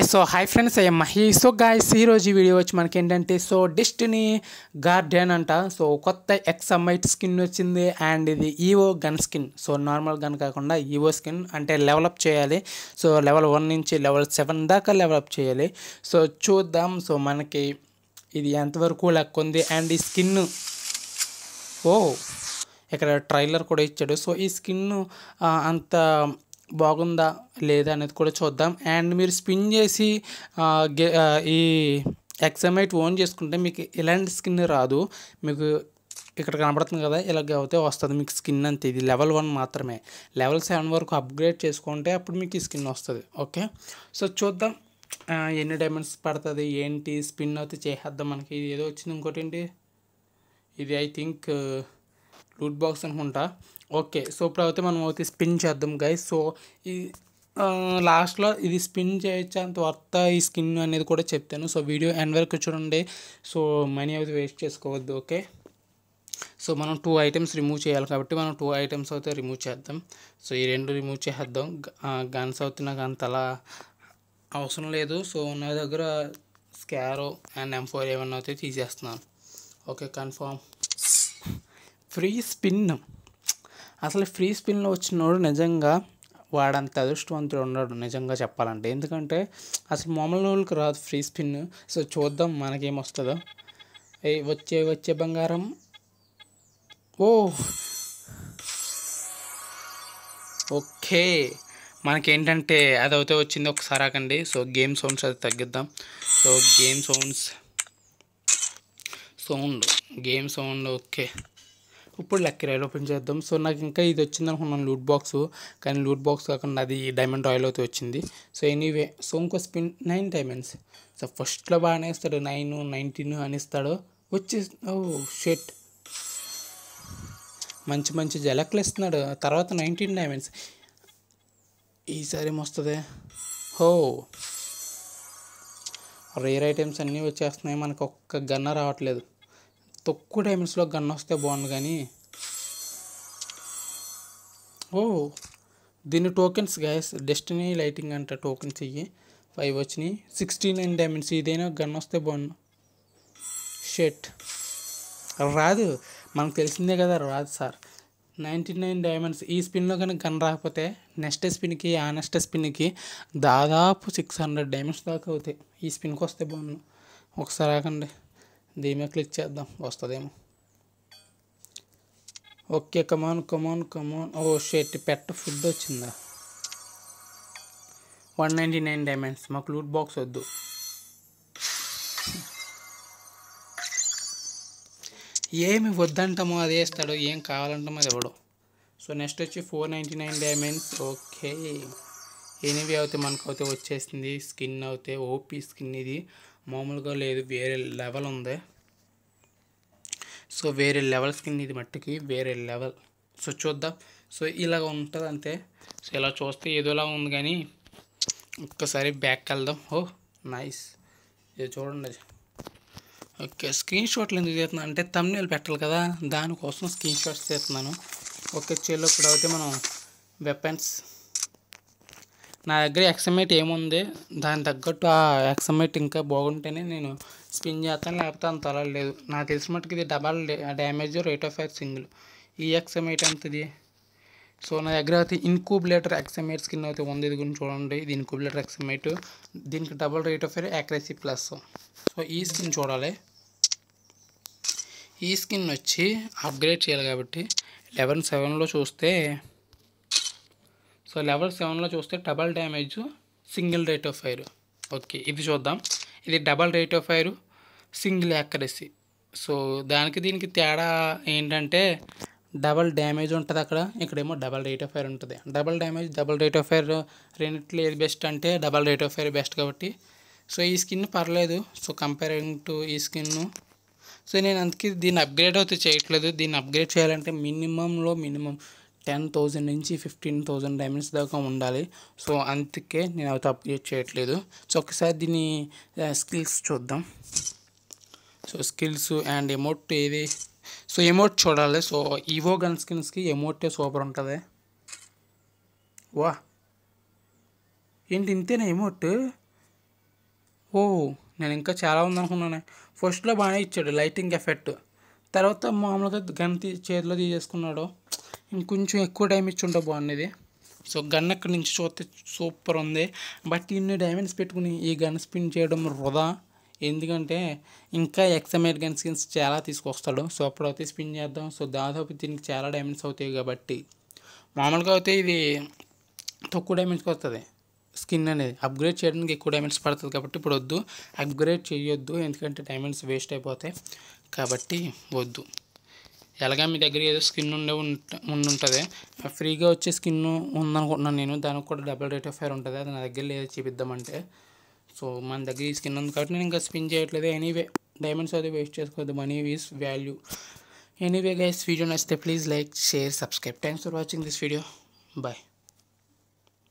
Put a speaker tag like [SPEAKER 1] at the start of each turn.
[SPEAKER 1] so hi friends అయ్యా Mahi so guys ఈరోజు ఈ వీడియో వచ్చి మనకి ఏంటంటే సో డెస్టినీ గార్డెన్ అంట సో కొత్త ఎక్సమైట్ స్కిన్ వచ్చింది అండ్ ఇది evo gun skin so normal gun కాకుండా ఈవో స్కిన్ అంటే లెవలప్ చేయాలి సో లెవెల్ వన్ నుంచి లెవెల్ సెవెన్ దాకా లెవలప్ చేయాలి సో చూద్దాం సో మనకి ఇది ఎంతవరకు లెక్క ఉంది అండ్ ఈ స్కిన్ ఓ ఇక్కడ ట్రైలర్ కూడా ఇచ్చాడు సో ఈ స్కిన్ అంత బాగుందా లేదా అనేది కూడా చూద్దాం అండ్ మీరు స్పిన్ చేసి ఆ, గే- ఆ, ఈ ఎక్సమైట్ ఓన్ చేసుకుంటే మీకు ఇలాంటి స్కిన్ రాదు మీకు ఇక్కడ కనబడుతుంది కదా ఇలాగ అయితే వస్తుంది మీకు స్కిన్ అంతే ఇది లెవెల్ వన్ మాత్రమే లెవెల్ సెవెన్ వరకు అప్గ్రేడ్ చేసుకుంటే అప్పుడు మీకు ఈ స్కిన్ వస్తుంది ఓకే సో చూద్దాం ఆ, ఎన్ని డైమండ్స్ పడుతుంది ఏంటి స్పిన్ అయితే చేసేద్దాం మనకి ఇది ఏదో వచ్చింది ఇంకోటి ఏంటి ఇది ఐ థింక్ లూట్ బాక్స్ అనుకుంటా ఓకే సో ఇప్పుడు అయితే మనం అయితే స్పిన్ చేద్దాం గైస్ సో ఈ లాస్ట్లో ఇది స్పిన్ చేయించేంత వర్త ఈ స్కిన్ అనేది కూడా చెప్తాను సో వీడియో ఎండ్ వరకు చూడండి సో మనీ అయితే వేస్ట్ చేసుకోవద్దు ఓకే సో మనం టూ ఐటమ్స్ రిమూవ్ చేయాలి కాబట్టి మనం టూ ఐటమ్స్ అయితే రిమూవ్ చేద్దాం సో ఈ రెండు రిమూవ్ చేద్దాం గన్స్ అయితే నాకు అంతలా అవసరం లేదు సో నా దగ్గర స్కారో అండ్ ఎం ఫోర్ ఏమన్నా అయితే తీసేస్తున్నాను ఓకే కన్ఫామ్ ఫ్రీ స్పిన్ అసలు ఫ్రీ స్పిన్లో వచ్చినోడు నిజంగా వాడంత అదృష్టవంతుడు ఉన్నాడు నిజంగా చెప్పాలంటే ఎందుకంటే అసలు మామూలు వాళ్ళకి రాదు ఫ్రీ స్పిన్ సో చూద్దాం మనకేమొస్తుందో ఏ వచ్చే వచ్చే బంగారం ఓ ఓకే మనకేంటంటే అదైతే వచ్చింది ఒకసారి ఆకండి సో గేమ్ సౌండ్స్ అది తగ్గిద్దాం so game sounds sound game sound okay ఇప్పుడు లక్కీ రాయల్ ఓపెన్ చేద్దాం సో నాకు ఇంకా ఇది వచ్చింది అనుకున్నాను లూట్ బాక్స్ కానీ లూట్ బాక్స్ కాకుండా అది డైమండ్ రాయల్ అయితే వచ్చింది సో ఎనీవే సో ఇంకో స్పిన్ నైన్ డైమండ్స్ సో ఫస్ట్లో బాగానే ఇస్తాడు నైన్ నైన్టీన్ అని ఇస్తాడు వచ్చి ఓ షెట్ మంచి మంచి జలక్లు ఇస్తున్నాడు తర్వాత నైన్టీన్ డైమండ్స్ ఈసారి ఏమొస్తుంది హో రేర్ ఐటమ్స్ అన్నీ వచ్చేస్తున్నాయి మనకు ఒక్క గన్న రావట్లేదు తక్కువ డైమండ్స్లో గన్ వస్తే బాగుండు కానీ ఓ దీని టోకెన్స్ గ్యాస్ డెస్టినీ లైటింగ్ అంట టోకెన్స్ ఇవి ఫైవ్ వచ్చినాయి సిక్స్టీ నైన్ డైమండ్స్ ఇదైనా గన్ వస్తే బాగుండు షెట్ రాదు మనకు తెలిసిందే కదా రాదు సార్ నైంటీ నైన్ డైమండ్స్ ఈ స్పిన్లో కానీ గన్ రాకపోతే నెక్స్ట్ స్పిన్కి ఆ నెక్స్ట్ స్పిన్కి దాదాపు సిక్స్ హండ్రెడ్ డైమండ్స్ దాకా అవుతాయి ఈ స్పిన్కి వస్తే బాగుండు ఒకసారి ఆకండి దీని మీద క్లిక్ చేద్దాం వస్తుందేమో ఓకే కమాన్ కమాన్ కమాన్ ఓ షెట్ పెట్ట ఫుడ్ వచ్చిందా వన్ నైంటీ నైన్ డైమండ్స్ మాకు లూట్ బాక్స్ వద్దు ఏమి వద్దంటామో అదే ఇస్తాడు ఏం కావాలంటామో అది ఇవ్వడు సో నెక్స్ట్ వచ్చి four ninety nine diamonds okay anyway అయితే మనకు అయితే వచ్చేసింది స్కిన్ అయితే ఓపీ స్కిన్ ఇది మామూలుగా లేదు వేరే లెవెల్ ఉంది సో వేరే లెవెల్ స్కిన్ ఇది మట్టికి వేరే లెవెల్ సో చూద్దాం సో ఇలాగ ఉంటుంది అంతే సో ఇలా చూస్తే ఏదోలా ఉంది కానీ ఒక్కసారి బ్యాక్ వెళ్దాం ఓ నైస్ ఇది చూడండి అది ఓకే స్క్రీన్ షాట్లు ఎందుకు తీస్తున్నాను అంటే తమ్నేలు పెట్టాలి కదా దానికోసం స్క్రీన్ షాట్స్ తీస్తున్నాను ఓకే చెల్లు ఇప్పుడు అయితే మనం వెపన్స్ నా దగ్గర ఎక్సమైట్ ఏముంది దాని తగ్గట్టు ఆ ఎక్సమైట్ ఇంకా బాగుంటేనే నేను స్పిన్ చేస్తాను లేకపోతే అంత అలా లేదు నాకు తెలిసిన మట్టుకు ఇది double damage rate of fire single ఈ ఎక్సమైట్ ఎంతది సో నా దగ్గర అయితే ఇన్క్యూబులేటర్ ఎక్సమైట్ స్కిన్ అయితే ఉంది ఇది గురించి చూడండి ఇది ఇన్క్యూబులేటర్ ఎక్సమైట్ దీనికి double rate of fire accuracy plus so ఈ స్కిన్ చూడాలి ఈ స్కిన్ వచ్చి అప్గ్రేడ్ చేయాలి కాబట్టి లెవెన్ సెవెన్లో చూస్తే సో లెవెల్ సెవెన్లో చూస్తే double damage single rate of fire okay ఇది చూద్దాం ఇది double rate of fire single accuracy so దానికి దీనికి తేడా ఏంటంటే డబల్ డ్యామేజ్ ఉంటుంది అక్కడ ఇక్కడేమో డబల్ రేట్ ఆఫ్ ఫైర్ ఉంటుంది double damage double rate of fire రెండిట్లో ఏది బెస్ట్ అంటే double rate of fire best కాబట్టి సో ఈ స్కిన్ పర్లేదు సో కంపేరింగ్ టు ఈ స్కిన్ సో నేను అందుకే దీన్ని అప్గ్రేడ్ అయితే చేయట్లేదు దీన్ని అప్గ్రేడ్ చేయాలంటే మినిమంలో మినిమం టెన్ థౌజండ్ నుంచి ఫిఫ్టీన్ థౌజండ్ డైమండ్స్ దాకా ఉండాలి సో అందుకే నేను అయితే అప్గ్రేడ్ చేయట్లేదు సో ఒకసారి దీని స్కిల్స్ చూద్దాం సో స్కిల్స్ అండ్ ఎమోట్ ఏది సో ఎమోట్ చూడాలి సో ఈవో గన్ స్కిన్స్కి ఎమోటే సూపర్ ఉంటుంది వా ఏంటి ఇంతేనా ఎమోట్ ఓ నేను ఇంకా చాలా ఉందనుకున్నాను ఫస్ట్లో బాగానే ఇచ్చాడు లైటింగ్ ఎఫెక్ట్ తర్వాత మామూలుగా గన్ తీ చేతిలో తీసేసుకున్నాడు ఇంకొంచెం ఎక్కువ టైం ఇచ్చి ఉంటే బాగుండేది సో గన్ అక్కడి నుంచి చూస్తే సూపర్ ఉంది బట్ ఇన్ని డైమండ్స్ పెట్టుకుని ఈ గన్ స్పిన్ చేయడం వృధా ఎందుకంటే ఇంకా ఎక్సమేట్ గన్ స్కిన్స్ చాలా తీసుకొస్తాడు సో అప్పుడైతే స్పిన్ చేద్దాం సో దాదాపు దీనికి చాలా డైమండ్స్ అవుతాయి కాబట్టి మామూలుగా అయితే ఇది తక్కువ డైమండ్స్కి వస్తుంది స్కిన్ అనేది అప్గ్రేడ్ చేయడానికి ఎక్కువ డైమండ్స్ పడుతుంది కాబట్టి ఇప్పుడు వద్దు అప్గ్రేడ్ చేయొద్దు ఎందుకంటే డైమండ్స్ వేస్ట్ అయిపోతాయి కాబట్టి వద్దు ఎలాగా మీ దగ్గర ఏదో స్కిన్ ఉండే ఉంట ఉండుంటుంది ఫ్రీగా వచ్చే స్కిన్ ఉందనుకుంటున్నాను నేను దానికి కూడా డబుల్ రేట్ ఆఫ్ ఫైర్ ఉంటుంది అది నా దగ్గర లేదు చూపిద్దామంటే సో మన దగ్గర ఈ స్కిన్ ఉంది కాబట్టి నేను ఇంకా స్పిన్ చేయట్లేదు ఎనీవే డైమండ్స్ అయితే వేస్ట్ చేసుకోవద్దు money is value anyway guys video నచ్చితే please like share subscribe thanks for watching this video bye